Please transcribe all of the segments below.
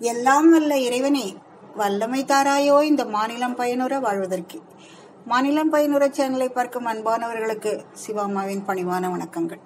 எல்லாம் வல்ல இறைவனே வல்லமை தாராயோ இந்த மாநிலம் பயனுற வாழ்வதற்கு மாநிலம் பயனுற சேனலை பார்க்கும் அன்பானவர்களுக்கு சிவாமாவின் பணிவான வணக்கங்கள்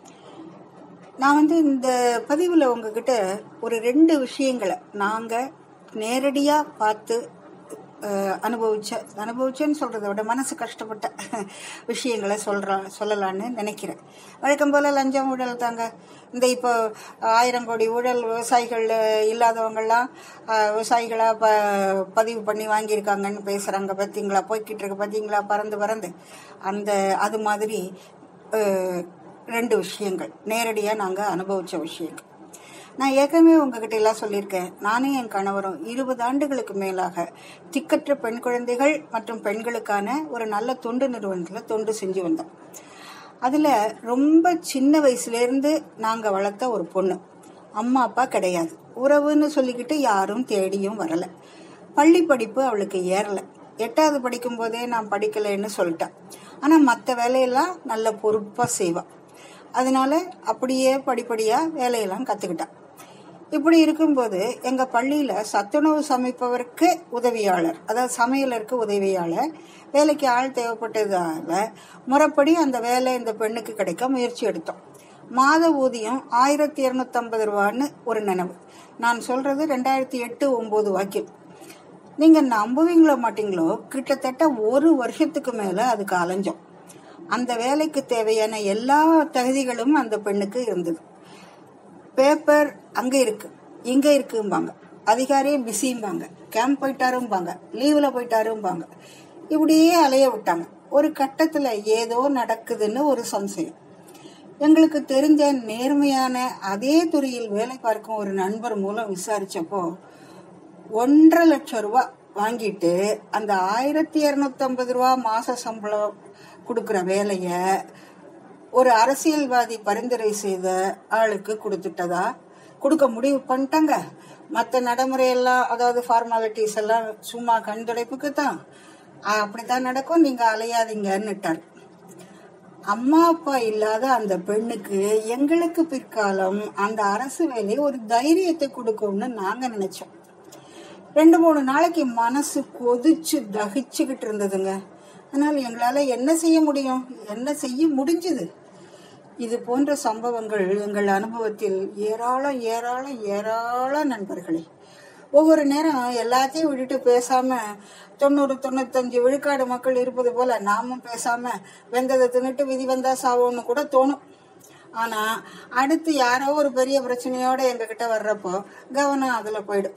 நான் வந்து இந்த பதிவில் உங்ககிட்ட ஒரு ரெண்டு விஷயங்களை நாங்கள் நேரடியாக பார்த்து அஹ், அனுபவிச்ச அனுபவிச்சேன்னு சொல்கிறத விட மனசு கஷ்டப்பட்ட விஷயங்களை சொல்கிற சொல்லலான்னு நினைக்கிறேன் வழக்கம் போல் லஞ்சம் ஊழல் தாங்க இந்த இப்போ ஆயிரம் கோடி ஊழல் விவசாயிகள் இல்லாதவங்கெல்லாம் அஹ், விவசாயிகளா ப பதிவு பண்ணி வாங்கியிருக்காங்கன்னு பேசுகிறாங்க பார்த்தீங்களா போய்கிட்டு இருக்கு பார்த்தீங்களா பறந்து பறந்து அந்த அது மாதிரி அஹ், ரெண்டு விஷயங்கள் நேரடியாக நாங்கள் அனுபவித்த விஷயங்கள் நான் ஏற்கனவே உங்ககிட்ட எல்லாம் சொல்லியிருக்கேன் நானும் என் கணவரும் இருபது ஆண்டுகளுக்கு மேலாக திக்கற்ற பெண் குழந்தைகள் மற்றும் பெண்களுக்கான ஒரு நல்ல தொண்டு நிறுவனத்தில் தொண்டு செஞ்சு வந்தோம் அதில் ரொம்ப சின்ன வயசுலேருந்து நாங்கள் வளர்த்த ஒரு பொண்ணு அம்மா அப்பா கிடையாது உறவுன்னு சொல்லிக்கிட்டு யாரும் தேடியும் வரலை பள்ளி படிப்பு அவளுக்கு ஏறலை எட்டாவது படிக்கும் போதே நான் படிக்கலைன்னு சொல்லிட்டேன் ஆனால் மற்ற வேலையெல்லாம் நல்ல பொறுப்பாக செய்வாள் அதனால அப்படியே படிப்படியாக வேலையெல்லாம் கற்றுக்கிட்டான் இப்படி இருக்கும்போது எங்கள் பள்ளியில் சத்துணவு சமைப்பவருக்கு உதவியாளர் அதாவது சமையலருக்கு உதவியாளர் வேலைக்கு ஆள் தேவைப்பட்டதால முறைப்படி அந்த வேலை இந்த பெண்ணுக்கு கிடைக்க முயற்சி எடுத்தோம் மாத ஊதியம் ஆயிரத்தி இரநூத்தம்பது ரூபான்னு ஒரு நினைவு நான் சொல்றது ரெண்டாயிரத்தி எட்டு ஒம்பது வாக்கில் நீங்க நம்புவீங்களோ மாட்டீங்களோ கிட்டத்தட்ட ஒரு வருஷத்துக்கு மேல அதுக்கு அலைஞ்சோம் அந்த வேலைக்கு தேவையான எல்லா தகுதிகளும் அந்த பெண்ணுக்கு இருந்தது பேப்பர் அங்க இருக்கு இங்க இருக்கும்பாங்க அதிகாரியே பிஸிம்பாங்க கேம்ப் போயிட்டாரும்பாங்க லீவ்ல போயிட்டாரும்பாங்க இப்படியே அலைய விட்டாங்க ஒரு கட்டத்துல ஏதோ நடக்குதுன்னு ஒரு சம்சயம் எங்களுக்கு தெரிஞ்ச நேர்மையான அதே துறையில் வேலை பார்க்கும் ஒரு நண்பர் மூலம் விசாரிச்சப்போ ஒன்றரை லட்சம் ரூபா வாங்கிட்டு அந்த ஆயிரத்தி இரநூத்தம்பது ரூபா மாச சம்பளம் கொடுக்குற வேலைய ஒரு அரசியல்வாதி பரிந்துரை செய்த ஆளுக்கு கொடுத்துட்டதா கொடுக்க முடிவு பண்ணிட்டாங்க மற்ற நடைமுறையெல்லாம் அதாவது ஃபார்மாலிட்டிஸ் எல்லாம் சும்மா கண் துடைப்புக்கு தான் அப்படித்தான் நடக்கும் நீங்க அலையாதீங்கன்னுட்டார் அம்மா அப்பா இல்லாத அந்த பெண்ணுக்கு எங்களுக்கு பிற்காலம் அந்த அரசு வேலை ஒரு தைரியத்தை கொடுக்கும்னு நாங்க நினைச்சோம் ரெண்டு மூணு நாளைக்கு மனசு கொதிச்சு தகிச்சுக்கிட்டு இருந்ததுங்க ஆனால் எங்களால என்ன செய்ய முடியும் என்ன செய்ய முடிஞ்சது இது போன்ற சம்பவங்கள் எங்கள் அனுபவத்தில் ஏராளம் ஏராளம் ஏராளம் நண்பர்களே ஒவ்வொரு நேரம் எல்லாத்தையும் விட்டுட்டு பேசாம தொண்ணூறு தொண்ணூத்தஞ்சு விழுக்காடு மக்கள் இருப்பது போல நாமும் பேசாம வெந்ததை தின்னுட்டு விதி வந்தா சாவோன்னு கூட தோணும் ஆனா அடுத்து யாரோ ஒரு பெரிய பிரச்சனையோட எங்ககிட்ட வர்றப்போ கவனம் அதுல போயிடும்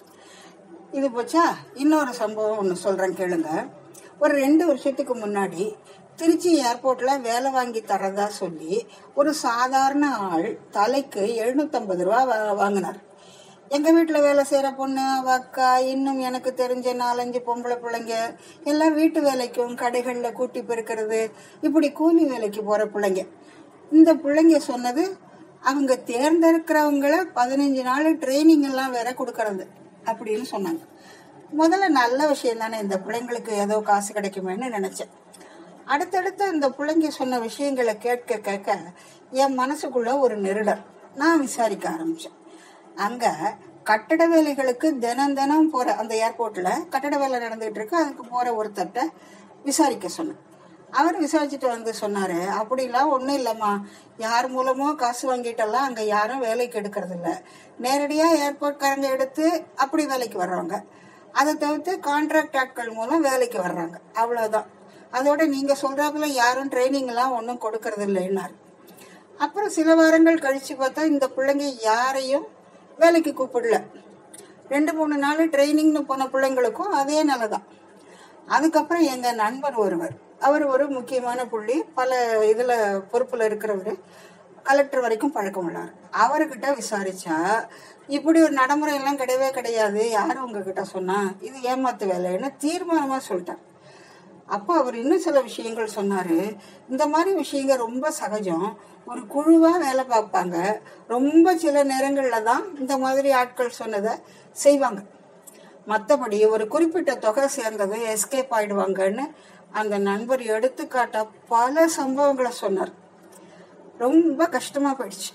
இது போச்சா இன்னொரு சம்பவம் ஒன்று சொல்றேன் கேளுங்க ஒரு ரெண்டு வருஷத்துக்கு முன்னாடி திருச்சி ஏர்போர்ட்ல வேலை வாங்கி தரதா சொல்லி ஒரு சாதாரண ஆள் தலைக்கு எழுநூத்தம்பது ரூபா வா- வாங்கினார் எங்க வீட்டுல வேலை செய்யற பொண்ணு அவ அக்கா இன்னும் எனக்கு தெரிஞ்ச நாலஞ்சு பொம்பளை பிள்ளைங்க எல்லாம் வீட்டு வேலைக்கும் கடைகள்ல கூட்டி பெருக்கிறது இப்படி கூலி வேலைக்கு போற பிள்ளைங்க இந்த பிள்ளைங்க சொன்னது அவங்க தேர்ந்தெடுக்கிறவங்கள பதினஞ்சு நாள் ட்ரைனிங் எல்லாம் வேற கொடுக்கறது அப்படின்னு சொன்னாங்க முதல்ல நல்ல விஷயம் தானே இந்த பிள்ளைங்களுக்கு ஏதோ காசு கிடைக்குமேன்னு நினைச்சேன் அடுத்தடுத்து இந்த பிள்ளைங்க சொன்ன விஷயங்களை கேட்க கேட்க என் மனசுக்குள்ள ஒரு நெருடல் நான் விசாரிக்க ஆரம்பிச்சேன் அங்க கட்டட வேலைகளுக்கு தினம் தினம் போற அந்த ஏர்போர்ட்ல கட்டட வேலை நடந்துகிட்டு இருக்கு அதுக்கு போற ஒருத்தர்ட்ட விசாரிக்க சொன்னேன் அவர் விசாரிச்சுட்டு வந்து சொன்னாரு அப்படிலாம் ஒண்ணும் இல்லம்மா யார் மூலமோ காசு வாங்கிட்டெல்லாம் அங்க யாரும் வேலைக்கு எடுக்கிறது இல்ல நேரடியா ஏர்போர்ட்காரங்க எடுத்து அப்படி வேலைக்கு வர்றாங்க அதை தவிர்த்து கான்ட்ராக்ட் ஆட்கள் மூலம் வேலைக்கு வர்றாங்க அவ்வளவுதான் அதோட நீங்க சொல்றாப்புல யாரும் ட்ரைனிங் எல்லாம் ஒன்றும் கொடுக்கறது இல்லைன்னாரு அப்புறம் சில வாரங்கள் கழிச்சு பார்த்தா இந்த பிள்ளைங்க யாரையும் வேலைக்கு கூப்பிடல ரெண்டு மூணு நாள் ட்ரைனிங்னு போன பிள்ளைங்களுக்கும் அதே நிலை தான் அதுக்கப்புறம் எங்க நண்பர் ஒருவர் அவர் ஒரு முக்கியமான புள்ளி பல இதுல பொறுப்புல இருக்கிறவர் கலெக்டர் வரைக்கும் பழக்கம் உள்ளார் அவர்கிட்ட விசாரிச்சா இப்படி ஒரு நடைமுறை எல்லாம் கிடையவே கிடையாது யாரு உங்ககிட்ட சொன்னா இது ஏமாத்து வேலைன்னு தீர்மானமா சொல்லிட்டார் அப்போ அவர் இன்னும் சில விஷயங்கள் சொன்னாரு இந்த மாதிரி விஷயங்க ரொம்ப சகஜம் ஒரு குழுவா வேலை பார்ப்பாங்க ரொம்ப சில நேரங்கள்ல தான் இந்த மாதிரி ஆட்கள் சொன்னதை செய்வாங்க மற்றபடி ஒரு குறிப்பிட்ட தொகை சேர்ந்தது எஸ்கேப் ஆயிடுவாங்கன்னு அந்த நண்பர் எடுத்துக்காட்ட பல சம்பவங்களை சொன்னார் ரொம்ப கஷ்டமா போயிடுச்சு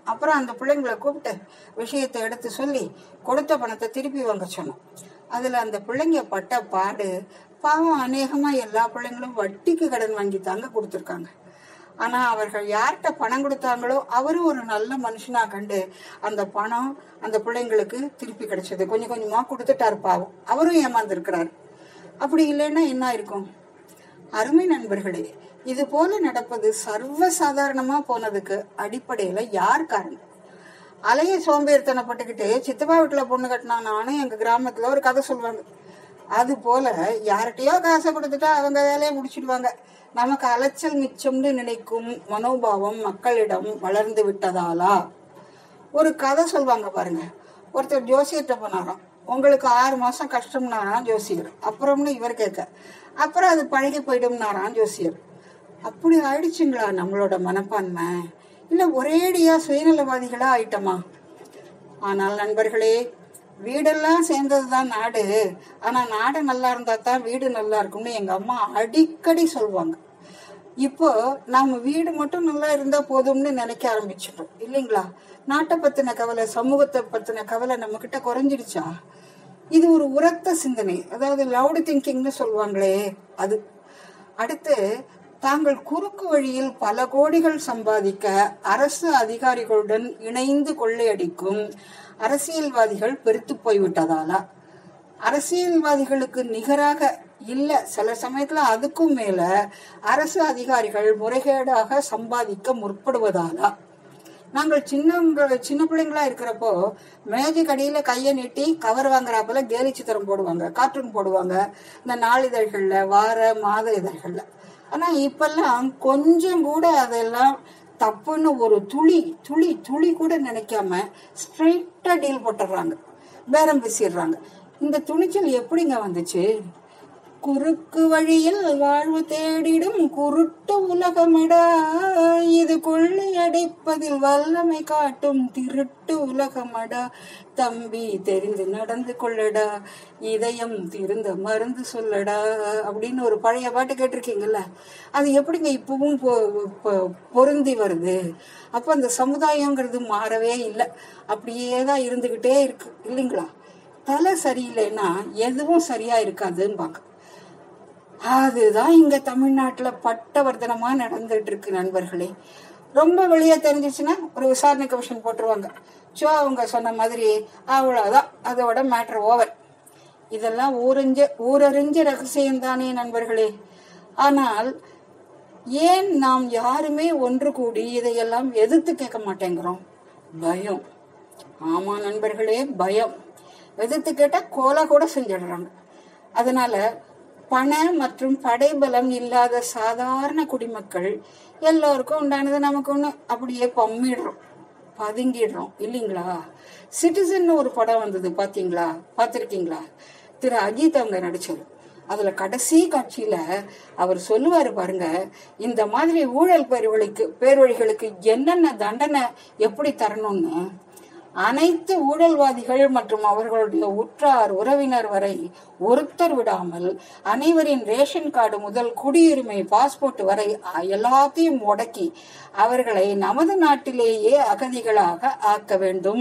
அப்புறம் அந்த பிள்ளைங்களை கூப்பிட்டு விஷயத்தை எடுத்து சொல்லி கொடுத்த பணத்தை திருப்பி வாங்க சொன்னோம் அதுல அந்த பிள்ளைங்க பட்ட பாடு பாவம் அநேகமா எல்லா பிள்ளைங்களும் வட்டிக்கு கடன் வாங்கி தாங்க கொடுத்துருக்காங்க ஆனா அவர்கள் யார்கிட்ட பணம் கொடுத்தாங்களோ அவரும் ஒரு நல்ல மனுஷனா கண்டு அந்த பணம் அந்த பிள்ளைங்களுக்கு திருப்பி கிடைச்சது கொஞ்சம் கொஞ்சமா கொடுத்துட்டாரு பாவம் அவரும் ஏமாந்துருக்கிறாரு அப்படி இல்லைன்னா என்ன இருக்கும் அருமை நண்பர்களே இது போல நடப்பது சர்வ சாதாரணமா போனதுக்கு அடிப்படையில யார் காரணம் அலைய சோம்பேறித்தனப்பட்டுக்கிட்டு சித்தப்பா வீட்டுல பொண்ணு கட்டினா நானும் எங்க கிராமத்துல ஒரு கதை சொல்லுவாங்க அது போல யார்கிட்டயோ காசை கொடுத்துட்டா அவங்க வேலையை முடிச்சிடுவாங்க நமக்கு அலைச்சல் மிச்சம்னு நினைக்கும் மனோபாவம் மக்களிடம் வளர்ந்து விட்டதாலா ஒரு கதை சொல்லுவாங்க பாருங்க ஒருத்தர் ஜோசியர்கிட்ட போனாராம் உங்களுக்கு ஆறு மாசம் கஷ்டம்னாராம் ஜோசியர் அப்புறம்னு இவர் கேட்க அப்புறம் அது பழகி போயிடும்னாராம் ஜோசியர் அப்படி ஆயிடுச்சுங்களா நம்மளோட மனப்பான்மை இல்ல ஒரேடியா சுயநலவாதிகளா ஆயிட்டோமா ஆனால் நண்பர்களே வீடெல்லாம் சேர்ந்ததுதான் நாடு ஆனா நாடு நல்லா இருந்தா தான் வீடு நல்லா இருக்கும்னு எங்க அம்மா அடிக்கடி சொல்லுவாங்க இப்போ நாம வீடு மட்டும் நல்லா இருந்தா போதும்னு நினைக்க ஆரம்பிச்சிட்டோம் இல்லைங்களா நாட்டை பத்தின கவலை சமூகத்தை பத்தின கவலை நம்ம கிட்ட குறைஞ்சிடுச்சா இது ஒரு உரத்த சிந்தனை அதாவது லவுடு திங்கிங்னு சொல்லுவாங்களே அது அடுத்து தாங்கள் குறுக்கு வழியில் பல கோடிகள் சம்பாதிக்க அரசு அதிகாரிகளுடன் இணைந்து கொள்ளையடிக்கும் அரசியல்வாதிகள் பெருத்து போய்விட்டதாலா அரசியல்வாதிகளுக்கு நிகராக இல்ல சில சமயத்துல அதுக்கும் மேல அரசு அதிகாரிகள் முறைகேடாக சம்பாதிக்க முற்படுவதாலா நாங்கள் சின்ன சின்ன பிள்ளைங்களா இருக்கிறப்போ மேஜைக்கு அடியில கையை நீட்டி கவர் வாங்குறாப்புல கேலி சித்திரம் போடுவாங்க கார்ட்டூன் போடுவாங்க இந்த நாளிதழ்கள்ல வார மாத இதழ்கள்ல ஆனா இப்பெல்லாம் கொஞ்சம் கூட அதெல்லாம் தப்புன்னு ஒரு துளி துளி துளி கூட நினைக்காம ஸ்ட்ரைட்டா டீல் போட்டுடுறாங்க பேரம் பேசிடுறாங்க இந்த துணிச்சல் எப்படிங்க வந்துச்சு குறுக்கு வழியில் வாழ்வு தேடிடும் குருட்டு உலகமடா இது கொள்ளையடிப்பதில் வல்லமை காட்டும் திருட்டு உலகமடா தம்பி தெரிந்து நடந்து கொள்ளடா இதயம் திருந்த மருந்து சொல்லடா அப்படின்னு ஒரு பழைய பாட்டு கேட்டிருக்கீங்கல்ல அது எப்படிங்க இப்பவும் பொ- பொ- பொருந்தி வருது அப்ப அந்த சமுதாயங்கிறது மாறவே இல்லை அப்படியே தான் இருந்துகிட்டே இருக்கு இல்லைங்களா தலை சரியில்லைன்னா எதுவும் சரியா இருக்காதுன்னு அதுதான் இங்க தமிழ்நாட்டுல பட்டவர்த்தனமா நடந்துட்டு இருக்கு நண்பர்களே ரொம்ப வெளியே தெரிஞ்சிச்சுன்னா ஒரு விசாரணை கமிஷன் போட்டுருவாங்க சோ அவங்க சொன்ன மாதிரி அவ்வளவுதான் அதோட மேட்டர் ஓவர் இதெல்லாம் ஊரஞ்ச ஊரறிஞ்ச ரகசியம் தானே நண்பர்களே ஆனால் ஏன் நாம் யாருமே ஒன்று கூடி இதையெல்லாம் எதிர்த்து கேட்க மாட்டேங்கிறோம் பயம் ஆமா நண்பர்களே பயம் எதிர்த்து கேட்டா கோலா கூட செஞ்சிடுறாங்க அதனால பண மற்றும் படைபலம் இல்லாத சாதாரண குடிமக்கள் எல்லோருக்கும் உண்டானது நமக்கு ஒண்ணு அப்படியே பம்மிடுறோம் பதுங்கிடுறோம் இல்லைங்களா சிட்டிசன் ஒரு படம் வந்தது பாத்தீங்களா பாத்திருக்கீங்களா திரு அஜித் அவங்க நடிச்சது அதுல கடைசி காட்சியில அவர் சொல்லுவாரு பாருங்க இந்த மாதிரி ஊழல் பேர்வழிக்கு பேர்வழிகளுக்கு என்னென்ன தண்டனை எப்படி தரணும்னு அனைத்து ஊழல்வாதிகள் மற்றும் அவர்களுடைய உற்றார் உறவினர் வரை ஒருத்தர் விடாமல் அனைவரின் ரேஷன் கார்டு முதல் குடியுரிமை பாஸ்போர்ட் வரை அ- எல்லாத்தையும் முடக்கி அவர்களை நமது நாட்டிலேயே அகதிகளாக ஆக்க வேண்டும்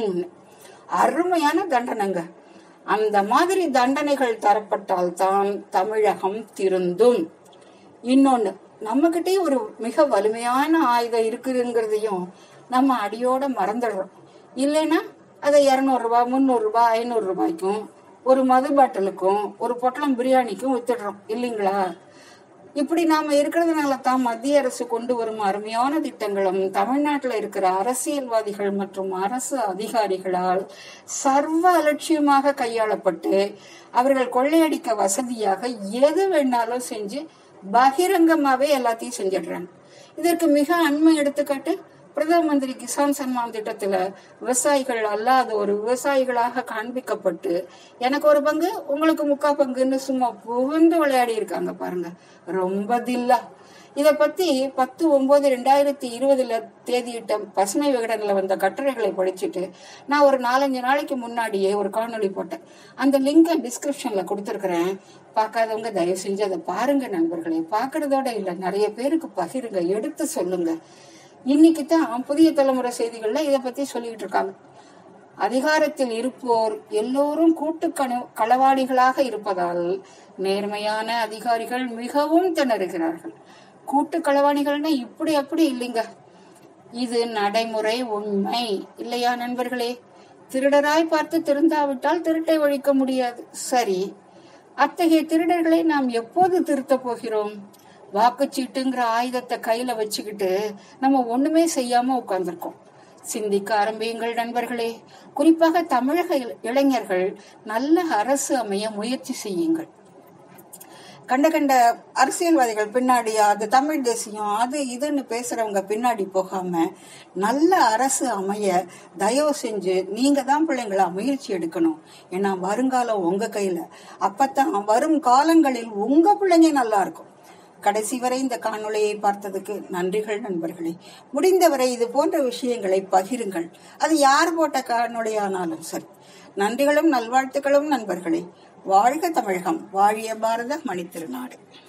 அருமையான தண்டனைங்க அந்த மாதிரி தண்டனைகள் தரப்பட்டால் தான் தமிழகம் திருந்தும் இன்னொன்னு நம்ம ஒரு மிக வலிமையான ஆயுதம் இருக்குதுங்கிறதையும் நம்ம அடியோட மறந்துடுறோம் இல்லைன்னா அதை இருநூறு ரூபாய் முந்நூறு ரூபாய் ஐநூறு ரூபாய்க்கும் ஒரு மது பாட்டிலுக்கும் ஒரு பொட்டலம் பிரியாணிக்கும் வித்துடுறோம் இல்லைங்களா இப்படி நாம இருக்கிறதுனால தான் மத்திய அரசு கொண்டு வரும் அருமையான திட்டங்களும் தமிழ்நாட்டுல இருக்கிற அரசியல்வாதிகள் மற்றும் அரசு அதிகாரிகளால் சர்வ அலட்சியமாக கையாளப்பட்டு அவர்கள் கொள்ளையடிக்க வசதியாக எது வேணாலும் செஞ்சு பகிரங்கமாவே எல்லாத்தையும் செஞ்சிடுறாங்க இதற்கு மிக அண்மை எடுத்துக்காட்டு பிரதம மந்திரி கிசான் சன்மான் திட்டத்துல விவசாயிகள் அல்லாத ஒரு விவசாயிகளாக காண்பிக்கப்பட்டு எனக்கு ஒரு பங்கு உங்களுக்கு முக்கா பங்குன்னு சும்மா புகுந்து விளையாடி இருக்காங்க பாருங்க ரொம்ப தில்லா இத பத்தி பத்து ஒன்பது ரெண்டாயிரத்தி இருபதுல தேதியிட்ட பசுமை விகடன்ல வந்த கட்டுரைகளை படிச்சுட்டு நான் ஒரு நாலஞ்சு நாளைக்கு முன்னாடியே ஒரு காணொளி போட்டேன் அந்த லிங்கை டிஸ்கிரிப்ஷன்ல கொடுத்துருக்கிறேன் பார்க்காதவங்க தயவு செஞ்சு அதை பாருங்க நண்பர்களே பார்க்கறதோட இல்ல நிறைய பேருக்கு பகிருங்க எடுத்து சொல்லுங்க இன்னைக்கு தான் புதிய தலைமுறை செய்திகள்ல இத பத்தி சொல்லிட்டு இருக்காங்க அதிகாரத்தில் இருப்போர் எல்லோரும் கூட்டு கண- களவாடிகளாக இருப்பதால் நேர்மையான அதிகாரிகள் மிகவும் திணறுகிறார்கள் கூட்டு களவாணிகள்னா இப்படி அப்படி இல்லைங்க இது நடைமுறை உண்மை இல்லையா நண்பர்களே திருடராய் பார்த்து திருந்தாவிட்டால் திருட்டை ஒழிக்க முடியாது சரி அத்தகைய திருடர்களை நாம் எப்போது திருத்த போகிறோம் வாக்குச்சீட்டுங்கிற ஆயுதத்தை கையில வச்சுக்கிட்டு நம்ம ஒண்ணுமே செய்யாம உட்கார்ந்திருக்கோம் சிந்திக்க ஆரம்பியுங்கள் நண்பர்களே குறிப்பாக தமிழக இள- இளைஞர்கள் நல்ல அரசு அமைய முயற்சி செய்யுங்கள் கண்ட கண்ட அரசியல்வாதிகள் பின்னாடி அது தமிழ் தேசியம் அது இதுன்னு பேசுறவங்க பின்னாடி போகாம நல்ல அரசு அமைய தயவு செஞ்சு நீங்க தான் பிள்ளைங்களா முயற்சி எடுக்கணும் ஏன்னா வருங்காலம் உங்க கையில அப்பதான் வரும் காலங்களில் உங்க பிள்ளைங்க நல்லா இருக்கும் கடைசி வரை இந்த காணொளியை பார்த்ததுக்கு நன்றிகள் நண்பர்களே முடிந்தவரை இது போன்ற விஷயங்களை பகிருங்கள் அது யார் போட்ட காணொளியானாலும் சரி நன்றிகளும் நல்வாழ்த்துக்களும் நண்பர்களே வாழ்க தமிழகம் வாழிய பாரத மணித்திருநாடு